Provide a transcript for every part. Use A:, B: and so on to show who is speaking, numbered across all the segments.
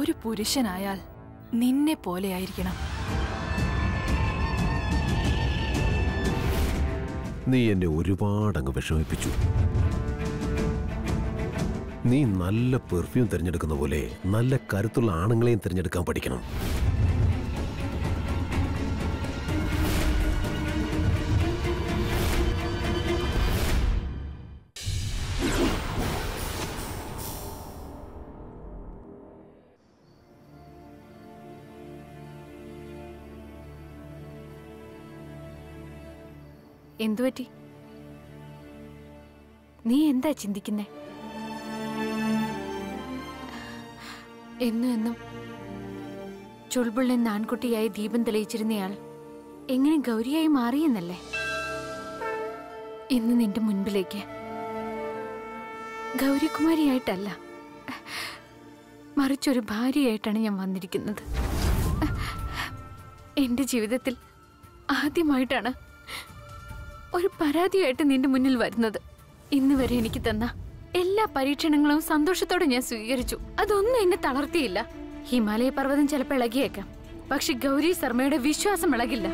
A: ഒരു പുരുഷനായാൽ നിന്നെ പോലെയായിരിക്കണം
B: നീ എന്നെ ഒരുപാടങ്ങ് വിഷമിപ്പിച്ചു നീ നല്ല പെർഫ്യൂം തിരഞ്ഞെടുക്കുന്ന പോലെ നല്ല കരുത്തുള്ള ആണുങ്ങളെയും തിരഞ്ഞെടുക്കാൻ പഠിക്കണം
C: എന്തുപറ്റി നീ എന്താ ചിന്തിക്കുന്നേ എന്നും എന്നും ചുൾബുള്ളൻ ആൺകുട്ടിയായി ദീപം തെളിയിച്ചിരുന്നയാൾ എങ്ങനെ ഗൗരിയായി മാറിയെന്നല്ലേ ഇന്ന് നിന്റെ മുൻപിലേക്ക് ഗൗരികുമാരിയായിട്ടല്ല മറിച്ചൊരു ഭാര്യയായിട്ടാണ് ഞാൻ വന്നിരിക്കുന്നത് എന്റെ ജീവിതത്തിൽ ആദ്യമായിട്ടാണ് ഒരു പരാതിയായിട്ട് നിന്റെ മുന്നിൽ വരുന്നത് ഇന്ന് വരെ എനിക്ക് തന്ന എല്ലാ പരീക്ഷണങ്ങളും സന്തോഷത്തോടെ ഞാൻ സ്വീകരിച്ചു അതൊന്നും എന്നെ തളർത്തിയില്ല ഹിമാലയ പർവ്വതം ചിലപ്പോൾ ഇളകിയേക്കാം പക്ഷെ ഗൗരി ശർമ്മയുടെ വിശ്വാസം ഇളകില്ല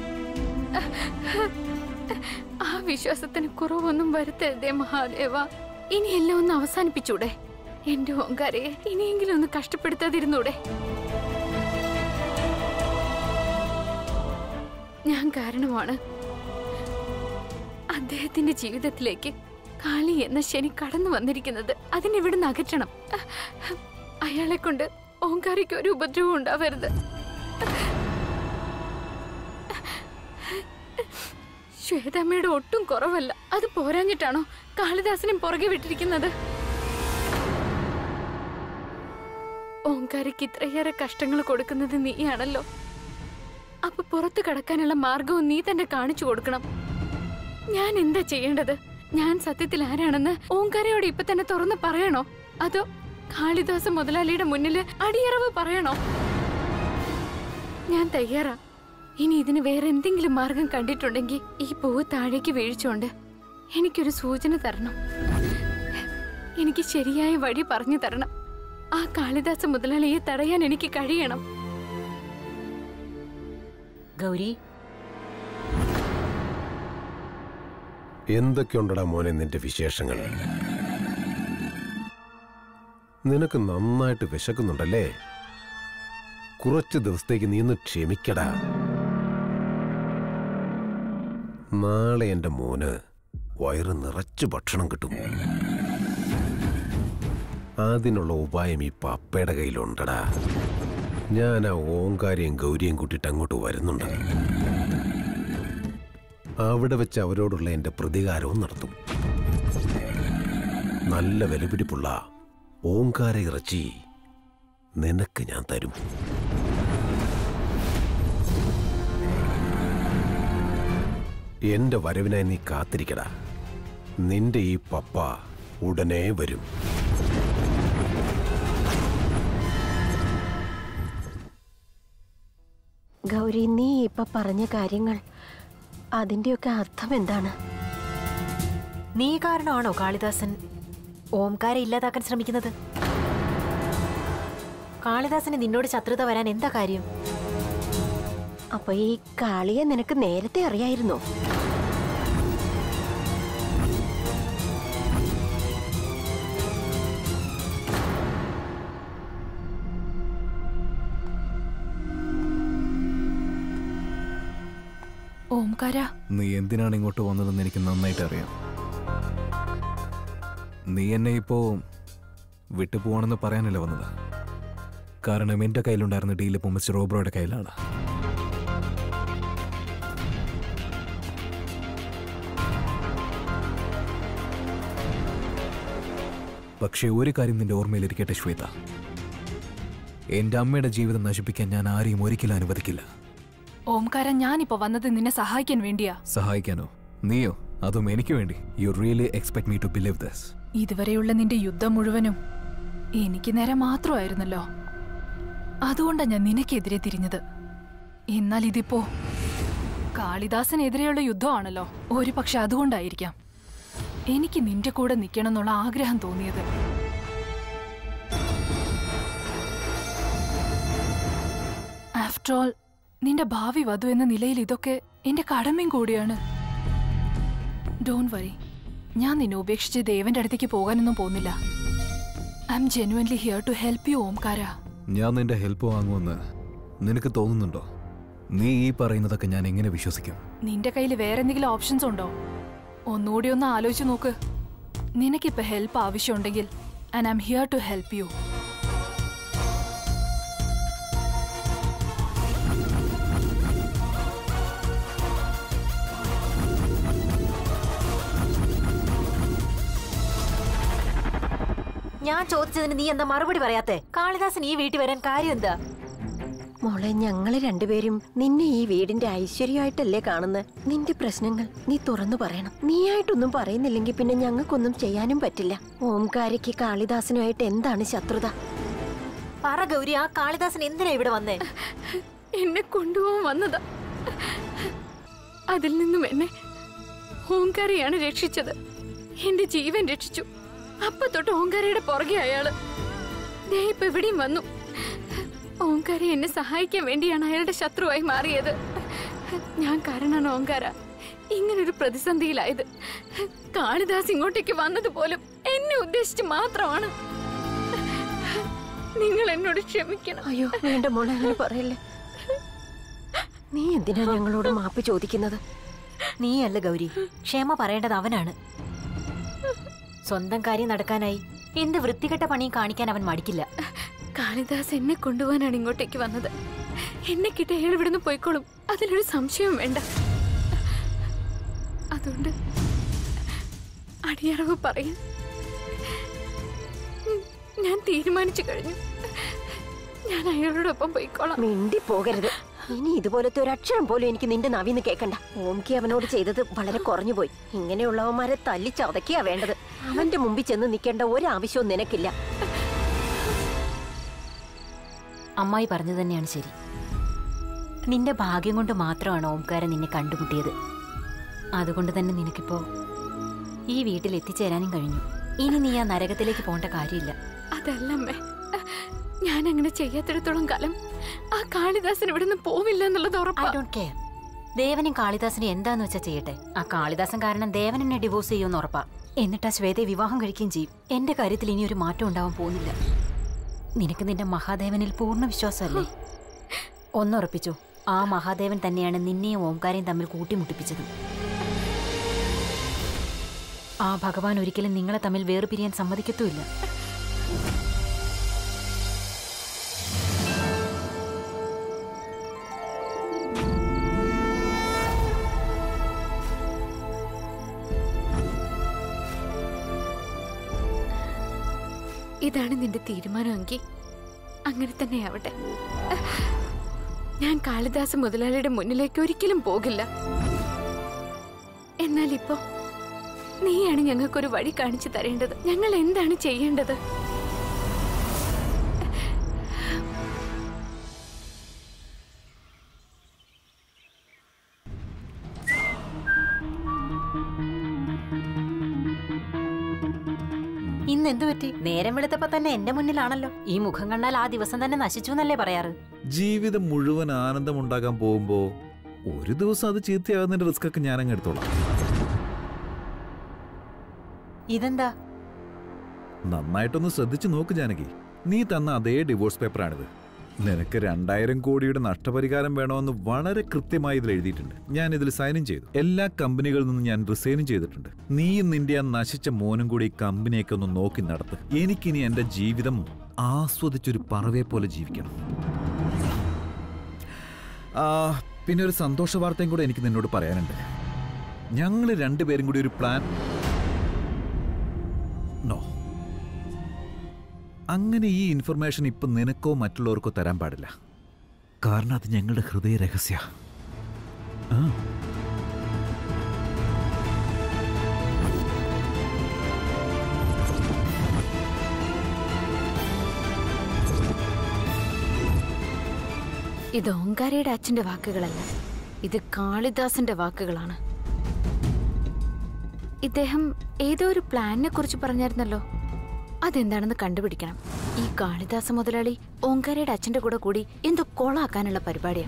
C: ആ വിശ്വാസത്തിന് കുറവൊന്നും വരുത്തരുതേ മഹാദേവ ഇനി എല്ലാം ഒന്ന് അവസാനിപ്പിച്ചൂടെ എന്റെ ഓങ്കാരയെ ഇനിയെങ്കിലും ഒന്ന് കഷ്ടപ്പെടുത്താതിരുന്നൂടെ ഞാൻ കാരണമാണ് അദ്ദേഹത്തിന്റെ ജീവിതത്തിലേക്ക് കാളി എന്ന ശനി കടന്നു വന്നിരിക്കുന്നത് അതിനിവിടുന്ന് അകറ്റണം അയാളെ കൊണ്ട് ഓങ്കാരിക്ക് ഒരു ഉപദ്രവം ഉണ്ടാവരുത് ശ്വേതമ്മയുടെ ഒട്ടും കുറവല്ല അത് പോരാഞ്ഞിട്ടാണോ കാളിദാസനും പുറകെ വിട്ടിരിക്കുന്നത് ഓങ്കാരിക്ക് ഇത്രയേറെ കഷ്ടങ്ങൾ കൊടുക്കുന്നത് നീയാണല്ലോ അപ്പൊ പുറത്തു കടക്കാനുള്ള മാർഗവും നീ തന്നെ കാണിച്ചു കൊടുക്കണം ഞാൻ എന്താ ചെയ്യേണ്ടത് ഞാൻ സത്യത്തിൽ ആരാണെന്ന് ഓങ്കാരയോട് ഇപ്പൊ തന്നെ തുറന്ന് പറയണോ അതോ കാളിദാസ മുതലാളിയുടെ മുന്നിൽ അടിയറവ് പറയണോ ഞാൻ തയ്യാറാ ഇനി ഇതിന് വേറെ എന്തെങ്കിലും മാർഗം കണ്ടിട്ടുണ്ടെങ്കിൽ ഈ പൂവ് താഴേക്ക് വീഴ്ചോണ്ട് എനിക്കൊരു സൂചന തരണം എനിക്ക് ശരിയായ വഴി പറഞ്ഞു തരണം ആ കാളിദാസ മുതലാളിയെ തടയാൻ എനിക്ക് കഴിയണം
D: ഗൗരി
B: എന്തൊക്കെയുണ്ടടാ മോനെ നിന്റെ വിശേഷങ്ങൾ നിനക്ക് നന്നായിട്ട് വിശക്കുന്നുണ്ടല്ലേ കുറച്ച് ദിവസത്തേക്ക് നീ ഒന്ന് ക്ഷമിക്കടാ നാളെ എന്റെ മോന് വയറ് നിറച്ച് ഭക്ഷണം കിട്ടും അതിനുള്ള ഉപായം ഈ പപ്പയുടെ കയ്യിലുണ്ടടാ ഞാൻ ആ ഓങ്കാരിയും ഗൗരിയും കൂട്ടിയിട്ട് അങ്ങോട്ട് വരുന്നുണ്ട് അവിടെ വെച്ച് അവരോടുള്ള എന്റെ പ്രതികാരവും നടത്തും നല്ല വിലപിടിപ്പുള്ള ഓങ്കാര ഇറച്ചി നിനക്ക് ഞാൻ തരും എന്റെ വരവിനായി നീ കാത്തിരിക്കടാ നിന്റെ ഈ പപ്പ ഉടനെ വരും
E: ഗൗരി നീ ഇപ്പൊ പറഞ്ഞ കാര്യങ്ങൾ അതിന്റെയൊക്കെ അർത്ഥം എന്താണ്
D: നീ കാരണമാണോ കാളിദാസൻ ഓംകാരെ ഇല്ലാതാക്കാൻ ശ്രമിക്കുന്നത് കാളിദാസന് നിന്നോട് ശത്രുത വരാൻ എന്താ കാര്യം
E: അപ്പൊ ഈ കാളിയെ നിനക്ക് നേരത്തെ അറിയായിരുന്നോ
A: ഓംകാര
F: നീ എന്തിനാണ് ഇങ്ങോട്ട് വന്നതെന്ന് എനിക്ക് നന്നായിട്ട് അറിയാം നീ എന്നെ ഇപ്പോ വിട്ടുപോവാണെന്ന് പറയാനല്ല വന്നത് കാരണം എന്റെ കയ്യിലുണ്ടായിരുന്ന ഡീൽ ഇപ്പോൾ മിസ്റ്റർ റോബ്രോയുടെ കയ്യിലാണ് പക്ഷേ ഒരു കാര്യം നിന്റെ ഓർമ്മയിലിരിക്കട്ടെ ശ്വേത എന്റെ അമ്മയുടെ ജീവിതം നശിപ്പിക്കാൻ ഞാൻ ആരെയും ഒരിക്കലും അനുവദിക്കില്ല
A: ഓംകാര ഞാനിപ്പോ വന്നത് നിന്നെ സഹായിക്കാൻ വേണ്ടിയാ
F: സഹായിക്കാനോ നീയോ അതും എനിക്ക് വേണ്ടി you really expect me to believe this
A: ഇതുവരെയുള്ള നിന്റെ യുദ്ധം മുഴുവനും എനിക്ക് നേരെ മാത്രമായിരുന്നല്ലോ അതുകൊണ്ടാ ഞാൻ നിനക്കെതിരെ തിരിഞ്ഞത് എന്നാൽ ഇതിപ്പോ കാളിദാസനെതിരെയുള്ള യുദ്ധമാണല്ലോ ഒരു പക്ഷെ അതുകൊണ്ടായിരിക്കാം എനിക്ക് നിന്റെ കൂടെ നിൽക്കണം എന്നുള്ള ആഗ്രഹം തോന്നിയത് ആഫ്റ്റർ ഓൾ നിന്റെ ഭാവി വധു എന്ന നിലയിൽ ഇതൊക്കെ എന്റെ കടമയും കൂടിയാണ് ഡോൺ വറി ഞാൻ നിന്നെ ഉപേക്ഷിച്ച് ദേവന്റെ അടുത്തേക്ക് പോകാനൊന്നും പോകുന്നില്ല I'm genuinely here to help you Omkara
F: ഞാൻ നിന്റെ ഹെൽപ്പ് വാങ്ങുമെന്ന് നിനക്ക് തോന്നുന്നുണ്ടോ നീ ഈ പറയുന്നതൊക്കെ ഞാൻ എങ്ങനെ വിശ്വസിക്കും
A: നിന്റെ കയ്യിൽ വേറെ എന്തെങ്കിലും ഓപ്ഷൻസ് ഉണ്ടോ ഒന്നുകൂടി ഒന്ന് ആലോചിച്ച് നോക്ക് നിനക്കിപ്പോ ഹെൽപ്പ് ആവശ്യമുണ്ടെങ്കിൽ and I'm here to help you
D: ഞാൻ ചോദിച്ചതിന് നീ എന്താ മറുപടി പറയാത്തെ കാളിദാസൻ ഈ വീട്ടിൽ വരാൻ കാര്യം എന്താ
E: മോളെ ഞങ്ങള് രണ്ടുപേരും നിന്നെ ഈ വീടിന്റെ ഐശ്വര്യമായിട്ടല്ലേ കാണുന്നത് നിന്റെ പ്രശ്നങ്ങൾ നീ തുറന്നു പറയണം നീയായിട്ടൊന്നും പറയുന്നില്ലെങ്കിൽ പിന്നെ ഞങ്ങൾക്കൊന്നും ചെയ്യാനും പറ്റില്ല ഓംകാരയ്ക്ക് കാളിദാസനുമായിട്ട് എന്താണ് ശത്രുത
D: പറ ഗൗരി ആ കാളിദാസൻ എന്തിനാ ഇവിടെ വന്നേ
C: എന്നെ കൊണ്ടുപോകാൻ വന്നതാ അതിൽ നിന്നും എന്നെ ഓങ്കാരയാണ് രക്ഷിച്ചത് എന്റെ ജീവൻ രക്ഷിച്ചു അപ്പൊ തൊട്ട് ഓങ്കാരയുടെ പുറകെ അയാള് ദേ ഇപ്പൊ ഇവിടെയും വന്നു ഓങ്കാര എന്നെ സഹായിക്കാൻ വേണ്ടിയാണ് അയാളുടെ ശത്രുവായി മാറിയത് ഞാൻ കാരണമാണ് ഓങ്കാര ഇങ്ങനൊരു പ്രതിസന്ധിയിലായത് കാളിദാസ് ഇങ്ങോട്ടേക്ക് വന്നത് പോലും എന്നെ ഉദ്ദേശിച്ച് മാത്രമാണ് നിങ്ങൾ എന്നോട് ക്ഷമിക്കണം
E: അയ്യോ വേണ്ട മോളെ അങ്ങനെ പറയല്ലേ നീ എന്തിനാ ഞങ്ങളോട് മാപ്പ് ചോദിക്കുന്നത്
D: നീയല്ല ഗൗരി ക്ഷമ പറയേണ്ടത് അവനാണ് സ്വന്തം കാര്യം നടക്കാനായി എന്ത് വൃത്തികെട്ട പണിയും കാണിക്കാൻ അവൻ മടിക്കില്ല
C: കാളിദാസ് എന്നെ കൊണ്ടുപോകാനാണ് ഇങ്ങോട്ടേക്ക് വന്നത് എന്നെ കിട്ട അയാൾ ഇവിടുന്ന് പോയിക്കോളും അതിലൊരു സംശയവും വേണ്ട അതുകൊണ്ട് അടിയറവ് പറയാൻ ഉം, ഞാൻ തീരുമാനിച്ചു കഴിഞ്ഞു ഞാൻ അയാളോടൊപ്പം പോയിക്കോളാം
E: മിണ്ടി പോകരുത് ഇനി ഇതുപോലത്തെ ഒരു അക്ഷരം പോലും എനിക്ക് നിന്റെ നവിന്ന് കേൾക്കണ്ട ഓംകി അവനോട് ചെയ്തത് വളരെ കുറഞ്ഞു പോയി ഇങ്ങനെയുള്ളവന്മാരെ തല്ലി ചതക്കിയാ വേണ്ടത് അവന്റെ മുമ്പിൽ ചെന്ന് നിൽക്കേണ്ട ഒരാവശ്യവും നിനക്കില്ല
D: അമ്മായി പറഞ്ഞു തന്നെയാണ് ശരി നിന്റെ ഭാഗ്യം കൊണ്ട് മാത്രമാണ് ഓംകാരൻ നിന്നെ കണ്ടുമുട്ടിയത് അതുകൊണ്ട് തന്നെ നിനക്കിപ്പോ ഈ വീട്ടിൽ എത്തിച്ചേരാനും കഴിഞ്ഞു ഇനി നീ ആ നരകത്തിലേക്ക് പോകേണ്ട കാര്യമില്ല
C: അതല്ല അമ്മേ ഞാൻ അങ്ങനെ ചെയ്യാത്തിടത്തോളം കാലം ആ കാളിദാസൻ ഇവിടുന്ന് പോവില്ല എന്നുള്ളത്
D: ഐ
C: ഉറപ്പാ
D: ഡോണ്ട് കെയർ ദേവനും കാളിദാസനും എന്താന്ന് വെച്ചാ ചെയ്യട്ടെ ആ കാളിദാസൻ കാരണം ദേവൻ എന്നെ ഡിവോഴ്സ് ചെയ്യുമെന്ന് ഉറപ്പാ എന്നിട്ട് ആ ശ്വേതയെ വിവാഹം കഴിക്കുകയും ചെയ്യും എന്റെ കാര്യത്തിൽ ഇനി ഒരു മാറ്റം ഉണ്ടാവാൻ പോകുന്നില്ല നിനക്ക് നിന്റെ മഹാദേവനിൽ പൂർണ്ണ വിശ്വാസമല്ലേ ഒന്നുറപ്പിച്ചു ആ മഹാദേവൻ തന്നെയാണ് നിന്നെയും ഓംകാരെയും തമ്മിൽ കൂട്ടിമുട്ടിപ്പിച്ചതും ആ ഭഗവാൻ ഒരിക്കലും നിങ്ങളെ തമ്മിൽ വേർപിരിയാൻ സമ്മതിക്കത്തുമില്ല
C: ഇതാണ് നിന്റെ തീരുമാനമെങ്കിൽ അങ്ങനെ തന്നെ ആവട്ടെ ഞാൻ കാളിദാസ മുതലാളിയുടെ മുന്നിലേക്ക് ഒരിക്കലും പോകില്ല എന്നാൽ ഇപ്പോ നീയാണ് ഞങ്ങൾക്കൊരു വഴി കാണിച്ചു തരേണ്ടത് ഞങ്ങൾ എന്താണ് ചെയ്യേണ്ടത്
D: ഇന്ന് എന്തു പറ്റി നേരം വെളുത്തപ്പോ തന്നെ എന്റെ മുന്നിലാണല്ലോ ഈ മുഖം കണ്ടാൽ ആ ദിവസം തന്നെ നശിച്ചു എന്നല്ലേ പറയാറ്
G: ജീവിതം മുഴുവൻ ആനന്ദമുണ്ടാകാൻ പോകുമ്പോ ഒരു ദിവസം അത് ചീത്തയാകുന്നതിന്റെ റിസ്ക് ഒക്കെ ഞാനങ്ങ് എടുത്തോളാം
D: ഇതെന്താ
G: നന്നായിട്ടൊന്ന് ശ്രദ്ധിച്ചു നോക്ക് ജാനകി നീ തന്ന അതേ ഡിവോഴ്സ് പേപ്പറാണിത് നിനക്ക് രണ്ടായിരം കോടിയുടെ നഷ്ടപരിഹാരം വേണമെന്ന് വളരെ കൃത്യമായി ഇതിൽ എഴുതിയിട്ടുണ്ട് ഞാൻ ഇതിൽ സൈനും ചെയ്തു എല്ലാ കമ്പനികളിൽ നിന്നും ഞാൻ റിസൈനും ചെയ്തിട്ടുണ്ട് നീയും നിന്റെ ആ നശിച്ച മോനും കൂടി ഈ കമ്പനിയൊക്കെ ഒന്ന് നോക്കി നടത്ത് എനിക്കിനി എന്റെ ജീവിതം ആസ്വദിച്ചൊരു പറവയെ പോലെ ജീവിക്കണം ആ, പിന്നെ ഒരു സന്തോഷ വാർത്തയും കൂടെ എനിക്ക് നിന്നോട് പറയാനുണ്ട് ഞങ്ങൾ രണ്ടുപേരും കൂടി ഒരു പ്ലാൻ നോ അങ്ങനെ ഈ ഇൻഫർമേഷൻ ഇപ്പൊ നിനക്കോ മറ്റുള്ളവർക്കോ തരാൻ പാടില്ല കാരണം അത് ഞങ്ങളുടെ ഹൃദയ രഹസ്യ
C: ഇത് ഓങ്കാരയുടെ അച്ഛന്റെ വാക്കുകളല്ല ഇത് കാളിദാസന്റെ വാക്കുകളാണ് ഇദ്ദേഹം ഏതോ ഒരു പ്ലാനിനെ കുറിച്ച് പറഞ്ഞായിരുന്നല്ലോ അതെന്താണെന്ന് കണ്ടുപിടിക്കണം ഈ കാളിദാസ മുതലാളി ഓങ്കാരയുടെ അച്ഛന്റെ കൂടെ കൂടി എന്തോ കൊളാക്കാനുള്ള പരിപാടിയാ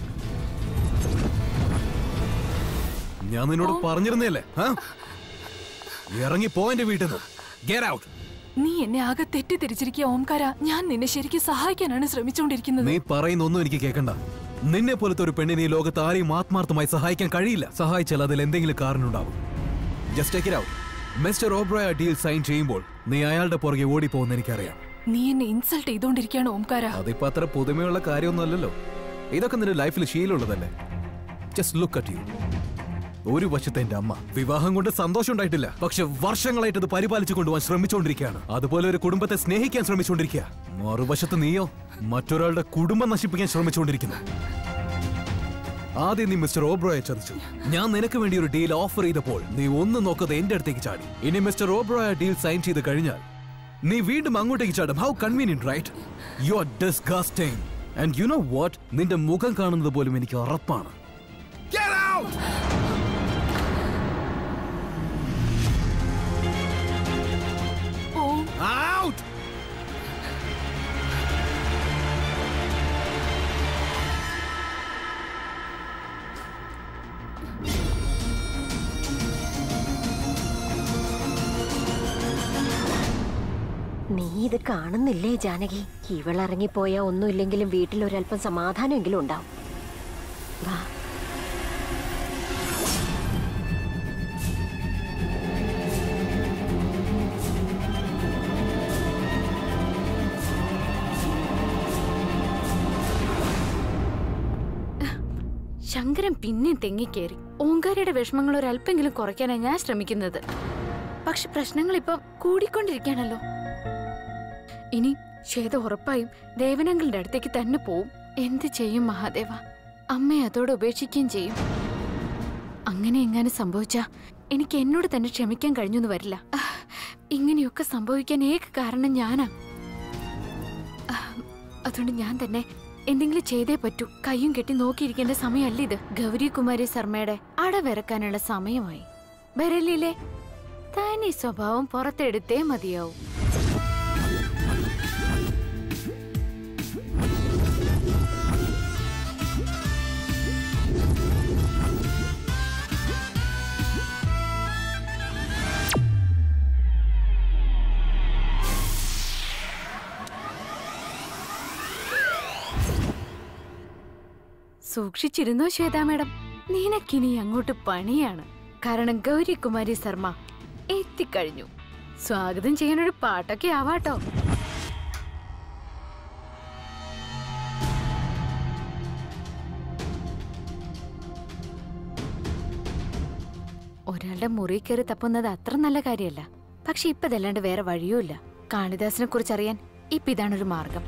F: ഞാൻ നിന്നോട് പറഞ്ഞിരുന്നല്ലേ ഇറങ്ങി പോയിന്റെ വീട്ടിൽ നിന്ന് ഗെറ്റ് ഔട്ട്
A: നീ എന്നെ ആകെ തെറ്റിദ്ധരിച്ചിരിക്കുക ഓംകാര ഞാൻ നിന്നെ ശരിക്കും സഹായിക്കാനാണ് ശ്രമിച്ചുകൊണ്ടിരിക്കുന്നത്
F: നീ പറയുന്ന ഒന്നും എനിക്ക് കേൾക്കണ്ട നിന്നെ പോലത്തെ ഒരു പെണ്ണിനെ ഈ ലോകത്ത് ആരെയും ആത്മാർത്ഥമായി സഹായിക്കാൻ കഴിയില്ല സഹായിച്ചാൽ അതിൽ എന്തെങ്കിലും കാരണം ഉണ്ടാവും just take out mister Oberoi deal sign ചെയ്യുമ്പോൾ നീ അയാളുടെ പുറകെ ഓടിപ്പോകുന്ന എനിക്കറിയാം
A: നീ എന്നെ ഇൻസൾട്ട് ചെയ്തോണ്ടിരിക്കുകയാണ് ഓംകാര
F: അതിപ്പോ അത്ര പുതുമയുള്ള കാര്യമൊന്നുമല്ലല്ലോ ഇതൊക്കെ നിന്റെ ലൈഫിൽ ശീലമുള്ളതല്ലേ ജസ്റ്റ് ലുക്ക് അറ്റ് യു ഒരു വശത്തെ എന്റെ അമ്മ വിവാഹം കൊണ്ട് സന്തോഷം ഉണ്ടായിട്ടില്ല പക്ഷെ വർഷങ്ങളായിട്ട് അത് പരിപാലിച്ചു കൊണ്ടുപോകാൻ ശ്രമിച്ചുകൊണ്ടിരിക്കുകയാണ് അതുപോലെ ഒരു കുടുംബത്തെ സ്നേഹിക്കാൻ ശ്രമിച്ചുകൊണ്ടിരിക്കുക മറുവശത്ത് നീയോ മറ്റൊരാളുടെ കുടുംബം നശിപ്പിക്കാൻ ശ്രമിച്ചുകൊണ്ടിരിക്കുന്നു ആദ്യം നീ മിസ്റ്റർ ഓബ്രോയെ ചതിച്ചു ഞാൻ നിനക്ക് വേണ്ടി ഒരു ഡീൽ ഓഫർ ചെയ്തപ്പോൾ നീ ഒന്നും നോക്കാതെ എന്റെ അടുത്തേക്ക് ചാടി ഇനി മിസ്റ്റർ ഓബ്രോയ ഡീൽ സൈൻ ചെയ്ത് കഴിഞ്ഞാൽ നീ വീണ്ടും അങ്ങോട്ടേക്ക് ചാടും how convenient right you are disgusting and you know what നിന്റെ മുഖം കാണുന്നത് പോലും എനിക്ക് ഉറപ്പാണ്
A: ഓം
F: Out!
E: നീ ഇത് കാണുന്നില്ലേ ജാനകി ഇവളിറങ്ങിപ്പോയാ ഒന്നുമില്ലെങ്കിലും വീട്ടിൽ ഒരല്പം സമാധാനമെങ്കിലും ഉണ്ടാവും വാ
C: ശങ്കരൻ പിന്നെ തെങ്ങിക്കേറി ഓങ്കാരയുടെ വിഷമങ്ങൾ ഒരല്പെങ്കിലും കുറയ്ക്കാനാണ് ഞാൻ ശ്രമിക്കുന്നത് പക്ഷെ പ്രശ്നങ്ങൾ ഇപ്പം കൂടിക്കൊണ്ടിരിക്കുകയാണല്ലോ ഇനി ശ്വേത ഉറപ്പായും ദേവനങ്ങളുടെ അടുത്തേക്ക് തന്നെ പോവും എന്ത് ചെയ്യും മഹാദേവ അമ്മയെ അതോടെ ഉപേക്ഷിക്കുകയും ചെയ്യും അങ്ങനെ എങ്ങനെ സംഭവിച്ചാ എനിക്ക് എന്നോട് തന്നെ ക്ഷമിക്കാൻ കഴിഞ്ഞൊന്നും വരില്ല ആഹ്, ഇങ്ങനെയൊക്കെ സംഭവിക്കാൻ ഏക കാരണം ഞാനാ ആഹ്, അതുകൊണ്ട് ഞാൻ തന്നെ എന്തെങ്കിലും ചെയ്തേ പറ്റൂ കയ്യും കെട്ടി നോക്കിയിരിക്കേണ്ട സമയമല്ല ഇത് ഗൗരി കുമാരി ശർമ്മയുടെ അടവിറക്കാനുള്ള സമയമായി ബരലിലെ തനി സ്വഭാവം പുറത്തെടുത്തേ മതിയാവും സൂക്ഷിച്ചിരുന്നോ ശ്വേതാ മേഡം നിനക്കിനി അങ്ങോട്ട് പണിയാണ് കാരണം ഗൗരികുമാരി ശർമ്മ എത്തിക്കഴിഞ്ഞു സ്വാഗതം ചെയ്യാനൊരു പാട്ടൊക്കെ ആവാട്ടോ ഒരാളുടെ മുറി കയറി തപ്പുന്നത് അത്ര നല്ല കാര്യമല്ല പക്ഷെ ഇപ്പൊ ഇതല്ലാണ്ട് വേറെ വഴിയുമില്ല കാളിദാസിനെ കുറിച്ച് അറിയാൻ ഇപ്പൊ ഇതാണൊരു മാർഗം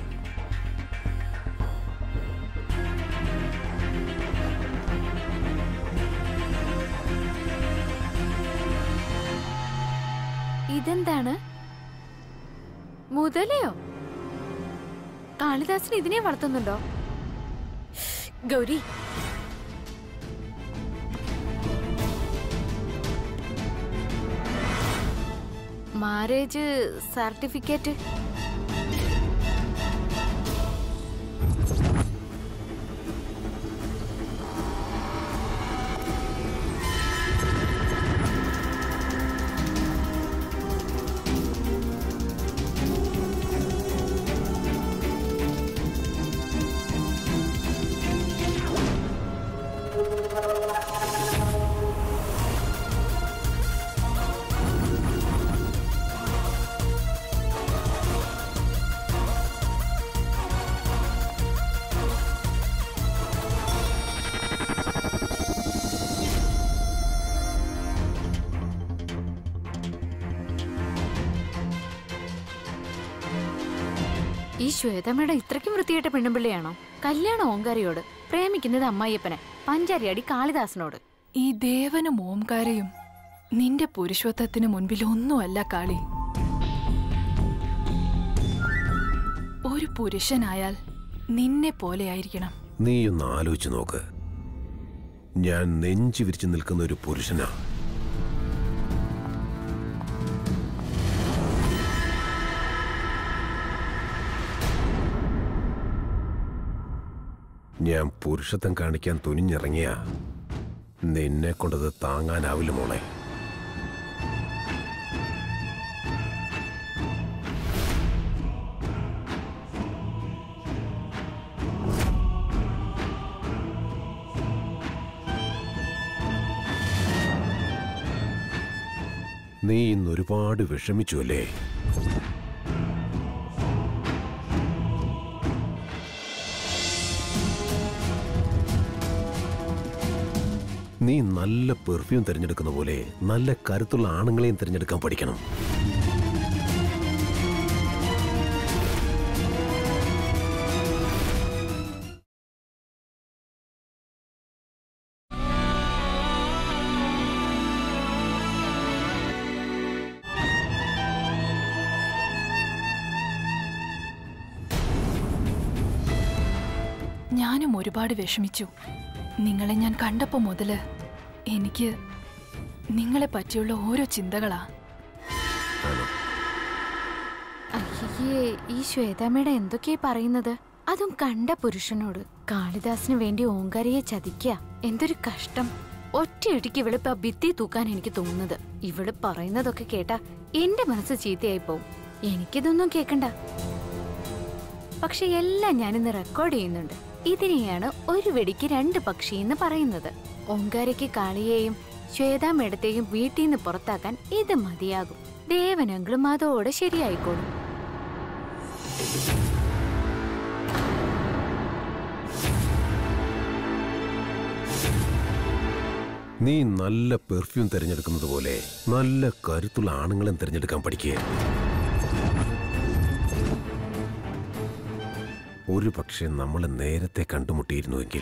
C: ഇതെന്താണ് മുതലയോ കാളിദാസൻ ഇതിനെ വളർത്തുന്നുണ്ടോ ഗൗരി മാരേജ് സർട്ടിഫിക്കറ്റ് ഈ ശ്വേതമ്മയുടെ ഇത്രയ്ക്കും വൃത്തിയായിട്ട പെണ്ണുപിള്ളിയാണോ കല്യാണം ഓങ്കാരിയോട് പ്രേമിക്കുന്നത് അമ്മായിയപ്പനെ പഞ്ചാരിയടി കാളിദാസനോട്
A: ഈ ദേവനും ഓംകാരയും നിന്റെ പുരുഷത്വത്തിന് മുൻപിൽ ഒന്നുമല്ല കാളി ഒരു പുരുഷനായാൽ നിന്നെ പോലെയായിരിക്കണം
B: നീയൊന്ന് ആലോചിച്ച് നോക്ക് ഞാൻ നെഞ്ചു വിരിച്ചു നിൽക്കുന്ന ഒരു പുരുഷനാ ഞാൻ പുരുഷത്വം കാണിക്കാൻ തുനിഞ്ഞിറങ്ങിയ നിന്നെ കൊണ്ടത് താങ്ങാനാവില്ല മോളെ നീ ഇന്ന് ഒരുപാട് വിഷമിച്ചു അല്ലേ നീ നല്ല പെർഫ്യൂം തിരഞ്ഞെടുക്കുന്ന പോലെ നല്ല കരുത്തുള്ള ആണുങ്ങളെയും തിരഞ്ഞെടുക്കാൻ പഠിക്കണം
A: ഞാനും ഒരുപാട് വിഷമിച്ചു നിങ്ങളെ ഞാൻ കണ്ടപ്പോ മുതല് എനിക്ക് നിങ്ങളെ പറ്റിയുള്ള ഓരോ ചിന്തകളാ
C: അയ്യേ ഈ ശ്വേതാമ്മയുടെ എന്തൊക്കെയാ പറയുന്നത് അതും കണ്ട പുരുഷനോട് കാളിദാസിന് വേണ്ടി ഓങ്കാരിയെ ചതിക്ക എന്തൊരു കഷ്ടം ഒറ്റയിടിക്ക് ഇവളിപ്പോ ആ ഭിത്തി തൂക്കാൻ എനിക്ക് തോന്നുന്നത് ഇവള് പറയുന്നതൊക്കെ കേട്ടാ എന്റെ മനസ്സ് ചീത്തയായി പോവും എനിക്കിതൊന്നും കേക്കണ്ട പക്ഷെ എല്ലാം ഞാനിന്ന് റെക്കോർഡ് ചെയ്യുന്നുണ്ട് ഇതിനെയാണ് ഒരു വെടിക്ക് രണ്ട് പക്ഷി എന്ന് പറയുന്നത് ഓങ്കാരയ്ക്ക് കാളിയെയും ശ്വേതാമേടത്തെയും വീട്ടിൽ നിന്ന് പുറത്താക്കാൻ ഇത് മതിയാകും ദേവനങ്ങളും അതോടെ ശരിയായിക്കോളും
B: നീ നല്ല പെർഫ്യൂം തിരഞ്ഞെടുക്കുന്നത് പോലെ നല്ല കരുത്തുള്ള ആണുങ്ങളെയും തിരഞ്ഞെടുക്കാൻ പഠിക്കുക ഒരു പക്ഷേ നമ്മൾ നേരത്തെ കണ്ടുമുട്ടിയിരുന്നുവെങ്കിൽ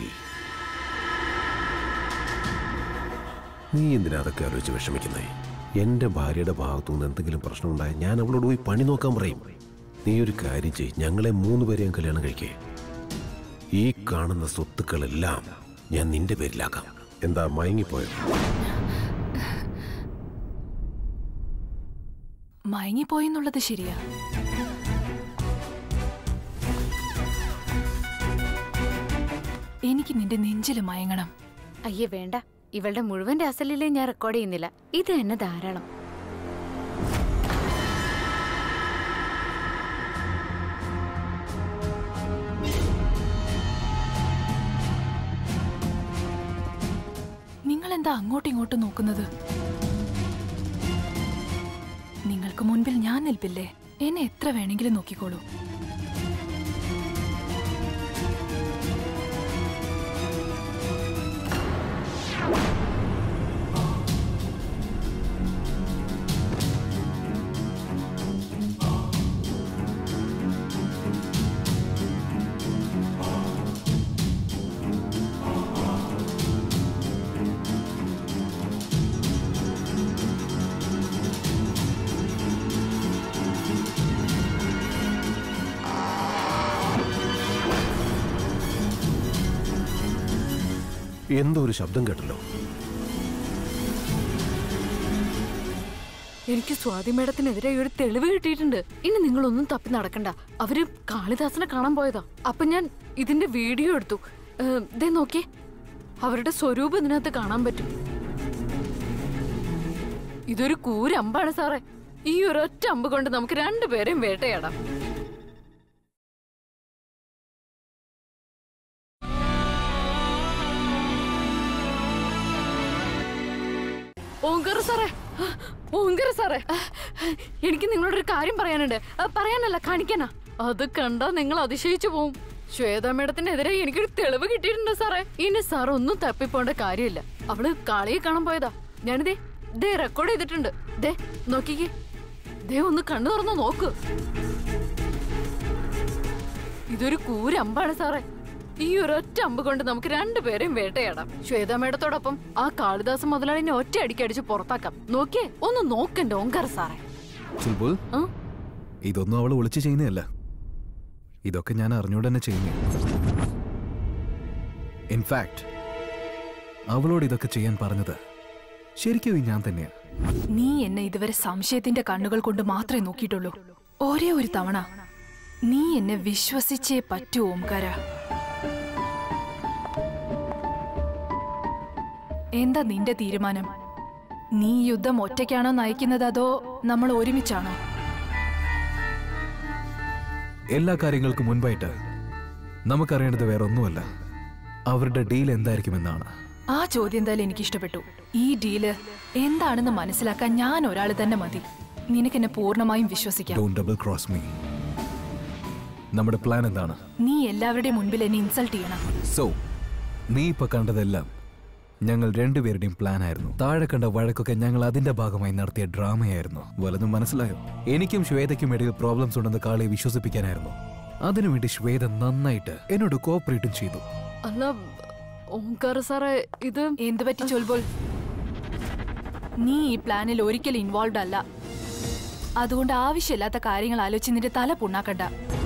B: നീ എന്തിനാ അതൊക്കെ ആലോചിച്ച് വിഷമിക്കുന്നേ എന്റെ ഭാര്യയുടെ ഭാഗത്തു നിന്ന് എന്തെങ്കിലും പ്രശ്നമുണ്ടായ ഞാൻ അവളോട് പോയി പണി നോക്കാൻ പറയും നീ ഒരു കാര്യം ചെയ് ഞങ്ങളെ മൂന്ന് പേരെയും കല്യാണം കഴിക്കേ ഈ കാണുന്ന സ്വത്തുക്കളെല്ലാം ഞാൻ നിന്റെ പേരിലാക്കാം എന്താ മയങ്ങിപ്പോയോ
A: മയങ്ങിപ്പോയെന്നുള്ളത് ശരിയാ എനിക്ക് നിന്റെ നെഞ്ചില് മയങ്ങണം
C: അയ്യേ വേണ്ട ഇവളുടെ മുഴുവൻ രാസലീലയും ഞാൻ റെക്കോർഡ് ചെയ്യുന്നില്ല ഇത് തന്നെ ധാരാളം
A: നിങ്ങൾ എന്താ അങ്ങോട്ടും ഇങ്ങോട്ടും നോക്കുന്നത് നിങ്ങൾക്ക് മുൻപിൽ ഞാൻ നിൽപ്പില്ലേ എന്നെ എത്ര വേണമെങ്കിലും നോക്കിക്കോളൂ
B: എന്തോ ഒരു ശബ്ദം കേട്ടല്ലോ
C: എനിക്ക് സ്വാതി മേഡത്തിനെതിരെ ഒരു തെളിവ് കിട്ടിയിട്ടുണ്ട് ഇനി നിങ്ങളൊന്നും തപ്പി നടക്കണ്ട അവര് കാളിദാസനെ കാണാൻ പോയതാ അപ്പൊ ഞാൻ ഇതിന്റെ വീഡിയോ എടുത്തു ഏഹ്, ദേ നോക്കിയേ അവരുടെ സ്വരൂപം ഇതിനകത്ത് കാണാൻ പറ്റും ഇതൊരു കൂരമ്പാണ് സാറേ ഈ ഒരൊറ്റ അമ്പ് കൊണ്ട് നമുക്ക് രണ്ടുപേരെയും വേട്ടയാടാം ഓങ്കർ സാറേ ഓങ്കർ സാറേ എനിക്ക് നിങ്ങളോടൊരു കാര്യം പറയാനുണ്ട് ആ, പറയാനല്ല കാണിക്കാനാ അത് കണ്ടാ നിങ്ങൾ അതിശയിച്ചു പോവും ശ്വേത മേഡത്തിനെതിരെ എനിക്കൊരു തെളിവ് കിട്ടിയിട്ടുണ്ട് സാറേ ഇനി സാർ ഒന്നും തപ്പിപ്പോണ്ട കാര്യമില്ല അവള് കാളിയെ കാണാൻ പോയതാ ഞാനിതേ ദേ റെക്കോർഡ് ചെയ്തിട്ടുണ്ട് ദേ നോക്കിക്കേ ദേ ഒന്ന് കണ്ണു തുറന്നു നോക്ക് ഇതൊരു കൂരമ്പാണ് സാറേ ഈ ഒരൊറ്റ അമ്പ് കൊണ്ട് നമുക്ക് രണ്ടുപേരെയും വേട്ടയാടാം ശ്വേത മേഡത്തോടൊപ്പം ആ കാളിദാസ മുതലാളിനെ ഒറ്റ അടിക്കടിച്ച് പുറത്താക്കാം നോക്കിയേ ഒന്ന് നോക്കണ്ട ഓങ്കാർ സാറേ
F: ചുൽബുൽ
C: ആ?
F: ഇതൊന്നും അവൾ ഒളിച്ച് ചെയ്യുന്നതല്ല ഇതൊക്കെ ഞാൻ അറിഞ്ഞുകൊണ്ട് തന്നെ ചെയ്യുന്നു ഇൻഫാക്ട് അവളോട് ഇതൊക്കെ ചെയ്യാൻ പറഞ്ഞത് ശരിക്കും ഞാൻ തന്നെയാ
A: നീ എന്നെ ഇതുവരെ സംശയത്തിന്റെ കണ്ണുകൾ കൊണ്ട് മാത്രമേ നോക്കിയിട്ടുള്ളൂ ഒരേ ഒരു തവണ നീ എന്നെ വിശ്വസിച്ചേ പറ്റൂ ഓംകാര എന്താ നിന്റെ തീരുമാനം നീ ഈ യുദ്ധം ഒറ്റയ്ക്കാണോ നയിക്കുന്നത് അതോ നമ്മൾ ഒരുമിച്ചാണോ
F: എല്ലാ കാര്യങ്ങൾക്കും മുൻപായിട്ട് നമുക്കറിയേണ്ടത് വേറെ ഒന്നുമല്ല അവരുടെ ഡീൽ എന്തായിരിക്കുമെന്നാണ്
A: ആ ചോദ്യം എന്തായാലും എനിക്ക് ഇഷ്ടപ്പെട്ടു ഈ ഡീല് എന്താണെന്ന് മനസ്സിലാക്കാൻ ഞാൻ ഒരാൾ തന്നെ മതി നിനക്കെന്നെ പൂർണ്ണമായും വിശ്വസിക്കാം
F: ഡോൺ ഡബിൾ ക്രോസ് മീ നമ്മുടെ പ്ലാൻ എന്താണ്
A: നീ എല്ലാവരുടെയും മുൻപിൽ എന്നെ ഇൻസൾട്ട് ചെയ്യണം
F: സോ നീ ഇപ്പൊ കണ്ടതെല്ലാം ഞങ്ങൾ രണ്ടുപേരുടെയും പ്ലാൻ ആയിരുന്നു താഴെ കണ്ട വഴക്കൊക്കെ ഞങ്ങൾ അതിന്റെ ഭാഗമായി നടത്തിയ ഡ്രാമയായിരുന്നു വലതും മനസ്സിലായോ എനിക്കും ശ്വേതയ്ക്കും ഇടയിൽ പ്രോബ്ലംസ് ഉണ്ടെന്ന് കാളിയെ വിശ്വസിപ്പിക്കാനായിരുന്നു അതിനുവേണ്ടി ശ്വേത നന്നായിട്ട് എന്നോട് കോപ്പറേറ്റും ചെയ്തു
C: അല്ല ഓംകാര സാറേ ഇത്
A: എന്ത് പറ്റി ചൊൽബോൾ നീ ഈ പ്ലാനിൽ ഒരിക്കലും ഇൻവോൾവ് അല്ല അതുകൊണ്ട് ആവശ്യമില്ലാത്ത കാര്യങ്ങൾ ആലോചിച്ച് നിന്റെ തല പുണ്ണാക്കണ്ട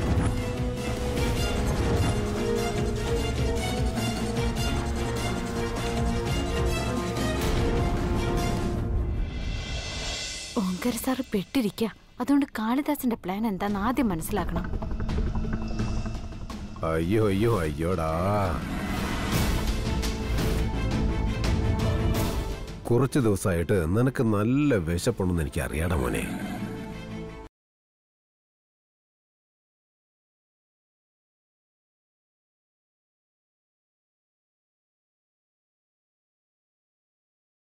C: ഓംകാര സാറ് പെട്ടിരിക്ക അതുകൊണ്ട് കാളിദാസിന്റെ പ്ലാൻ എന്താന്ന് ആദ്യം മനസ്സിലാക്കണം
B: അയ്യോ അയ്യോ അയ്യോടാ കുറച്ച് ദിവസമായിട്ട് നിനക്ക് നല്ല വിശപ്പുണ്ടെന്ന് എനിക്ക് അറിയാടാ മോനെ